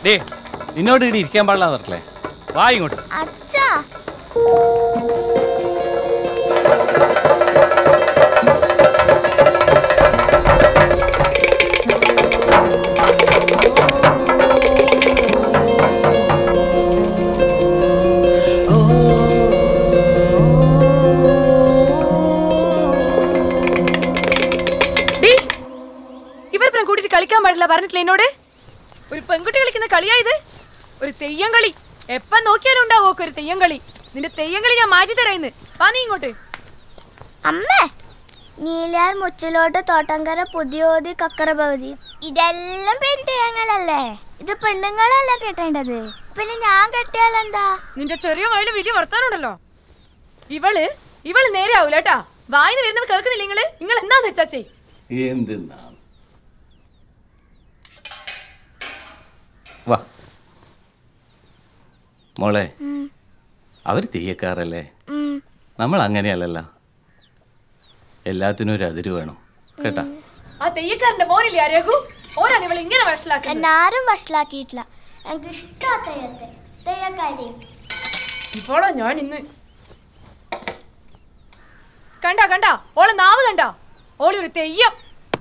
ഏ നിന്നോട് ഇവിടെ ഇരിക്കാൻ പാടില്ല പറഞ്ഞില്ലേ വാ ഇങ്ങോട്ട് അച്ഛാ ഡീ, ഇവരിപ്പം കൂട്ടിട്ട് കളിക്കാൻ പാടില്ല പറഞ്ഞിട്ടില്ല എന്നോട് ഒരു പെൺകുട്ടി കളിക്കുന്ന കളിയാ ഇത് ഒരു തെയ്യം കളി എപ്പം നോക്കിയാലും ഉണ്ടാവോ ഒരു തെയ്യം കളി നിന്റെ തെയ്യം കളി ഞാൻ മാറ്റി തരായിന്ന് വാ നീ ഇങ്ങോട്ട് അമ്മേ നീലാർ മുച്ചിലോട്ട് തോട്ടങ്കര പുതിയോതി കക്കറ പകുതി ഇതെല്ലാം പെൺതേങ്ങളല്ലേ ഇത് പെണ്ണുങ്ങളല്ല കെട്ടേണ്ടത് പിന്നെ ഞാൻ കെട്ടിയാലെന്താ നിന്റെ ചെറിയ വയലിൽ വലിയ വർത്താനുണ്ടല്ലോ ഇവള് ഇവള് നേരെ ആവൂല കേട്ടാ വായിന്ന് വരുന്നവർ കേൾക്കുന്നില്ല നിങ്ങള് നിങ്ങൾ എന്താന്ന് വെച്ചാച്ചേ എന്തെന്നാണ് വാ മോളെ ഉം, അവർ തെയ്യക്കാരല്ലേ ഉം. നമ്മൾ അങ്ങനെയല്ലല്ലോ എല്ലാത്തിനും ഒരു അതിര് വേണം കേട്ടാ ആ തെയ്യക്കാരന്റെ മോനില്ലേ ആ രഘു ഓനാണ് ഇവൾ ഇങ്ങനെ വഷളാക്കുന്നത് എന്നെ ആരും വഷളാക്കിയിട്ടില്ല എനിക്ക് ഇഷ്ടാ തെയ്യത്തെ തെയ്യക്കാരെയും ഇപ്പോഴോ ഞാൻ ഇന്ന് കണ്ട കണ്ട ഓളെ നാവ് കണ്ട ഓളി ഒരു തെയ്യം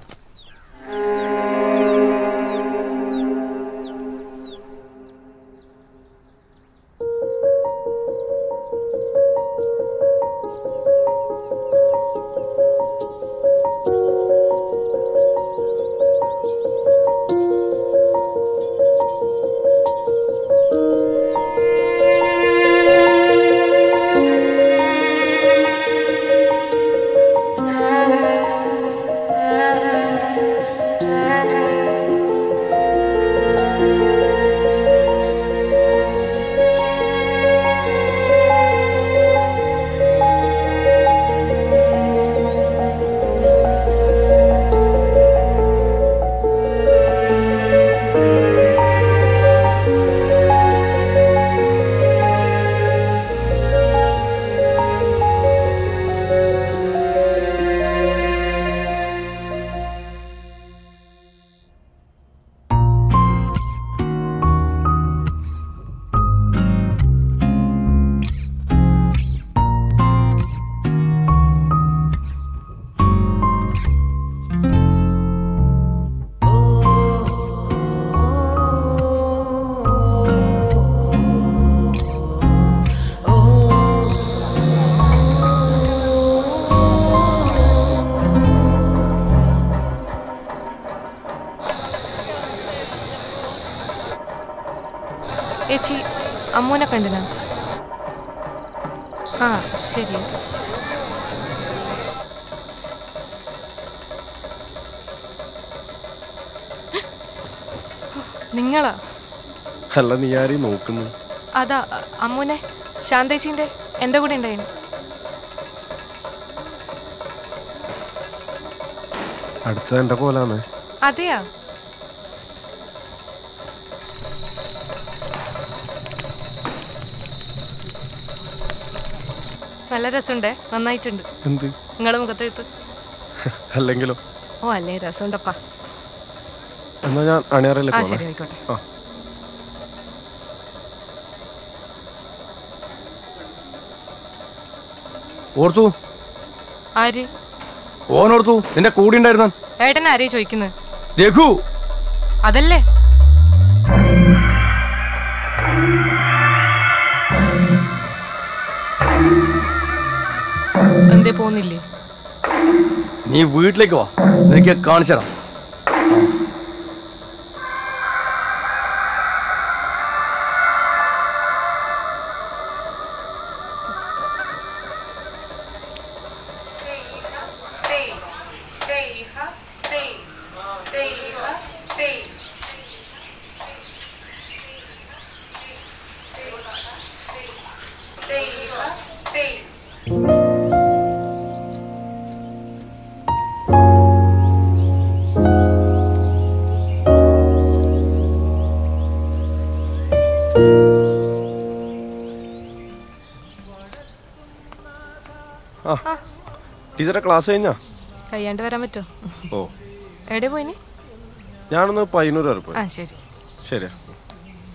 ചേച്ചി അമ്മൂനെ കണ്ടിനാ ആ ശരി നിങ്ങളാ അല്ല നീ ആരെയും നോക്കുന്നു അതാ അ- അമ്മൂനെ ശാന്തേച്ചിന്റെ എൻ്റെ കൂടെ ഉണ്ടായിരുന്നു അടുത്ത എന്റെ കോലാന്ന് അതെയാ നല്ല രസമുണ്ടേ നന്നായിട്ടുണ്ട് എന്ത് നിങ്ങളുടെ മുഖത്തെഴുത്ത് അല്ലെങ്കിലോ ഓ അല്ലേ രസമുണ്ടപ്പാ എന്നാ ഞാൻ അണിയാറല്ലേ ആ പോണേ ശരി ആയിക്കോട്ടെ ആ ഓർത്തു ആര് ഓനോർത്തു നിന്റെ കൂടി ഉണ്ടായിരുന്ന ഏട്ടൻ ആരെയും ചോദിക്കുന്നത് രഘു അതല്ലേ എന്തേ പോകുന്നില്ലേ നീ വീട്ടിലേക്ക് വാ നിനക്ക് കാണിച്ചറാം ആ ടീച്ചറെ ക്ലാസ് കഴിഞ്ഞാ കയ്യാണ്ട് വരാൻ പറ്റുമോ ഓ എവിടെ പോയിന് ഞാനൊന്ന് പയ്യന്നൂർ വരെ പോയി ആ ശരി ശരിയാ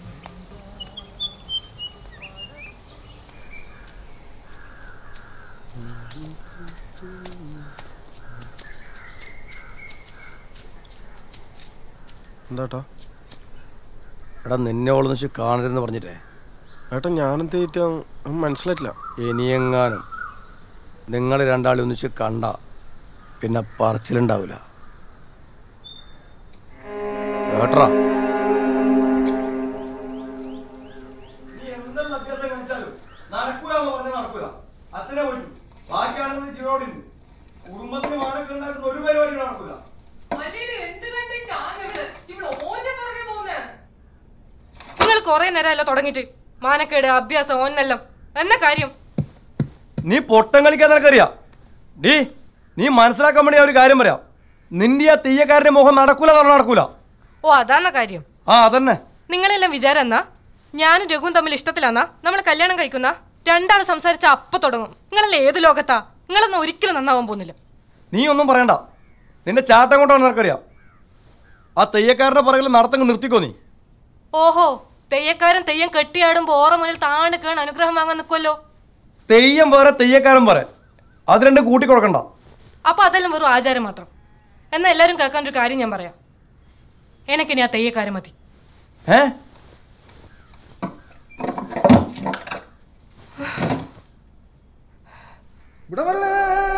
എന്താട്ടാ എടാ നിന്നെ ഓളൊന്നും വെച്ച് കാണരുതെന്ന് പറഞ്ഞിട്ടേ ഏട്ടാ ഞാനും തേറ്റാ മനസ്സിലായിട്ടില്ല ഇനിയെങ്ങാനും നിങ്ങൾ രണ്ടാളും ഒന്നിച്ച് കണ്ട പിന്നെ പറച്ചിലുണ്ടാവില്ല കേട്ടറാ നിങ്ങൾ കുറെ നേരമല്ലോ തുടങ്ങിട്ട് മാനക്കേട് അഭ്യാസം ഓന്നെല്ലാം എന്ന കാര്യം നീ പൊട്ടം കളിക്കാൻ നിനക്കറിയാം ഡീ നീ മനസ്സിലാക്കാൻ വേണ്ടി ഞാൻ ഒരു കാര്യം പറയാം നിന്റെ ആ തെയ്യക്കാരന്റെ മുഖം നടക്കൂല എന്ന് പറഞ്ഞാൽ നടക്കൂല ഓ അതാന്ന കാര്യം ആ അതന്നെ നിങ്ങളെല്ലാം വിചാരം എന്നാ ഞാനും രഘുവും തമ്മിൽ ഇഷ്ടത്തിലാന്നാ നമ്മൾ കല്യാണം കഴിക്കുന്ന രണ്ടാൾ സംസാരിച്ച അപ്പ തുടങ്ങും നിങ്ങളല്ലേ ഏത് ലോകത്താ നിങ്ങളൊന്നും ഒരിക്കലും നന്നാവാൻ പോകുന്നില്ല നീ ഒന്നും പറയണ്ട നിന്റെ ചാട്ടം കൊണ്ടാണ് നിനക്കറിയാം ആ തെയ്യക്കാരന്റെ പുറകിൽ നടത്തങ്ങ് നിർത്തിക്കോ നീ ഓഹോ തെയ്യക്കാരൻ തെയ്യം കെട്ടിയാടുമ്പോ ഓറ മുന്നിൽ താണ് കേൺ അനുഗ്രഹം വാങ്ങാൻ നിൽക്കുമല്ലോ തെയ്യം വേറെ തെയ്യക്കാരൻ വേറെ അത് രണ്ട് കൂട്ടി കൊടുക്കണ്ട അപ്പൊ അതെല്ലാം വെറും ആചാരം മാത്രം എന്നാ എല്ലാരും കേൾക്കാൻ ഒരു കാര്യം ഞാൻ പറയാം എനിക്കിനി ആ തെയ്യക്കാരൻ മതി ഏ ഇവിടെ വരണേ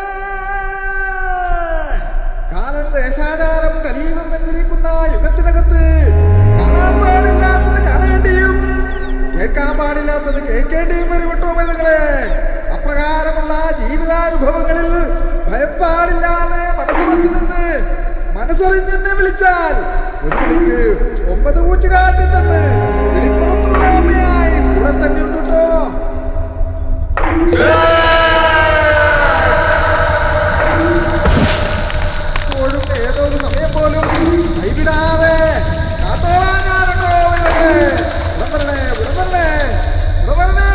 കാലം ദേശാചാരം കലിയുഗം എന്നിരിക്കുന്ന യുഗത്തിനകത്ത് കാണാൻ പാടില്ലാത്തത് കാണേണ്ടിയും കേൾക്കാൻ പാടില്ലാത്തത് കേൾക്കേണ്ടിയും വരും നിങ്ങളെ അപ്രകാരമുള്ള ജീവിതാനുഭവങ്ങളിൽ ഭയപ്പാടില്ലാതെ മനസ്സുറച്ചു നിന്ന് മനസ്സറിഞ്ഞെന്നെ വിളിച്ചാൽ ഒരു വിളിക്ക് ഒമ്പത് കൂറ്റുകാട്ടി തന്ന് വെളിപ്പുറത്തുള്ള അമ്മയായി കൂടെ തന്നെ ഉണ്ട് കേട്ടോ എപ്പോഴും ഏതൊരു സമയം പോലും കൈവിടാതെ കാത്തോളാൻ ഞാനുണ്ടോ ഇതൊക്കെ വിളമ്പല്ലേ വിളമ്പല്ലേ വിളമ്പല്ലേ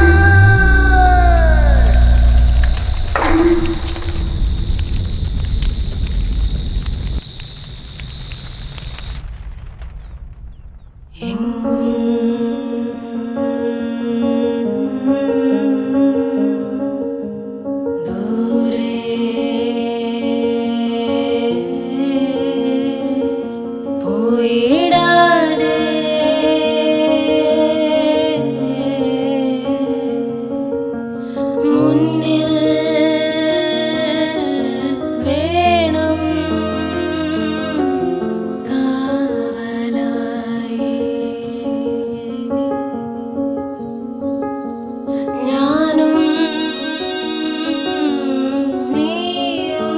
പോയിടാതെ മുന്നിൽ വേണം കാവലായി ഞാനും നീയും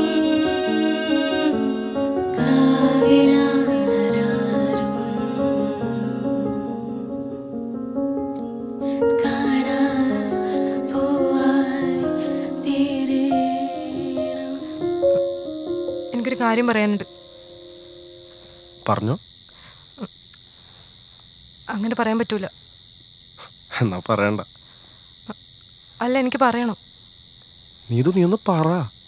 എനിക്കൊരു കാര്യം പറയാനുണ്ട് പറഞ്ഞോ അങ്ങനെ പറയാൻ പറ്റൂല എന്നാ പറയണ്ട അല്ല എനിക്ക് പറയണം നീതു നീ ഒന്ന് പറ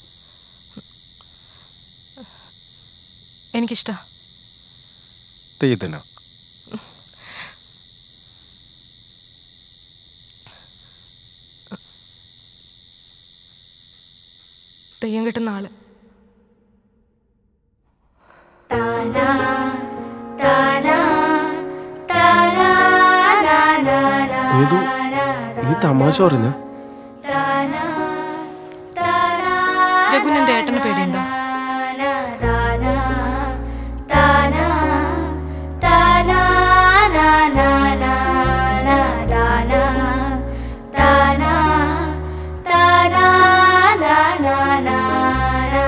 എനിക്കിഷ്ട തെയ്യത്തിനാ തെയ്യം കിട്ടുന്ന ആള് താനാ താനാ താനാ നാ നാ നാ നീതു നീ തമാശ പറഞ്ഞ താനാ താനാ രഘുവിന്റെ ഏട്ടന് പേടിയുണ്ടോ താനാ താനാ താനാ നാ നാ നാ നാ താനാ താനാ താനാ നാ നാ നാ നാ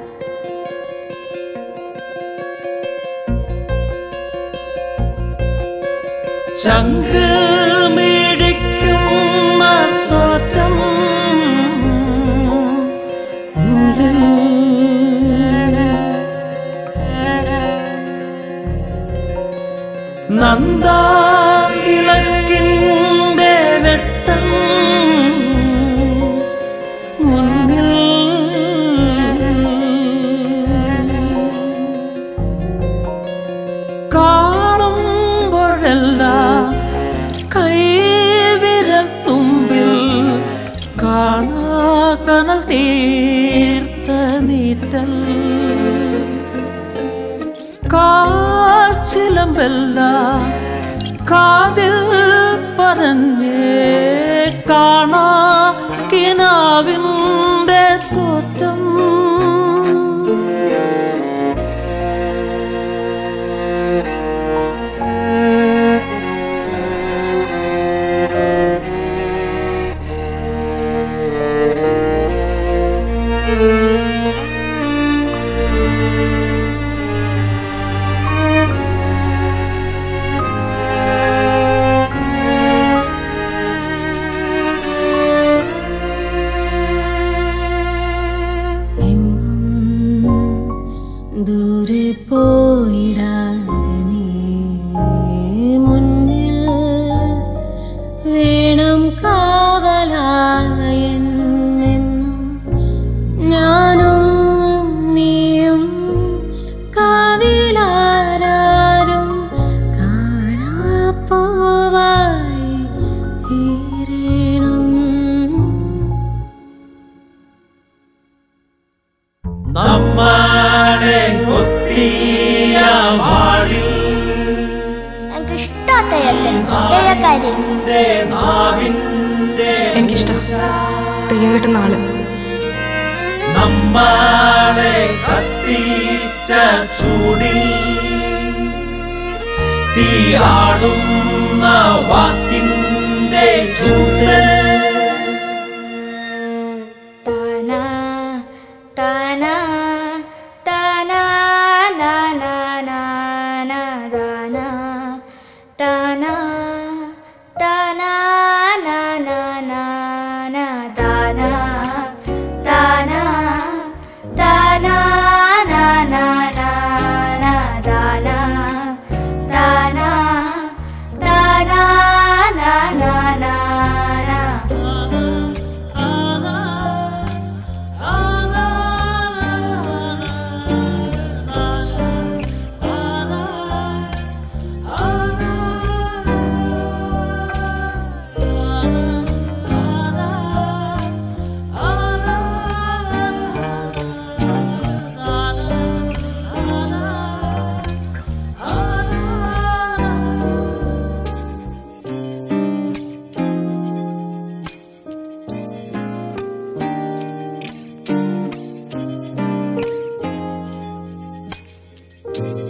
ചങ്ക് മേടിക്കും തോറ്റം നന്ദാവിളക്കിൻ്റെ വെട്ടം മുന്നിൽ കാണുമ്പോഴെല്ലാം കൈവിരൽ തുമ്പിൽ കാണാകനൽ തീർത്ത നീറ്റൽ കാൽച്ചി തഴമ്പെല്ലാം കാതിൽ പറഞ്ഞേ കാണാ കിനാവിൻ്റെ തോറ്റം ദൂരെ പോയിടാതെ നീ മുന്നിൽ വേണം കാവലായെന്നും ഞാനും നീയും കാവിലാരും കാണാപ്പോവായി തീരണം നമ്മെ കൊത്തിയ വാളിൽ എനിക്ക് ഇഷ്ടാ തെയ്യത്തെ തെയ്യക്കാരി നാവിൻ്റെ എനിക്കിഷ്ടം തെയ്യം കിട്ടുന്ന ആള് നമ്മളെ കത്തിച്ച ചൂടിൽ തീയാടുന്ന വാക്കിൻ്റെ ചൂട് താന താന താന നാ നാ നാ നാ ദാന താന താന നാ നാ നാ നാ ദാന താന താന നാ നാ നാ നാ ദാന താന താന നാ നാ നാ നാ ആ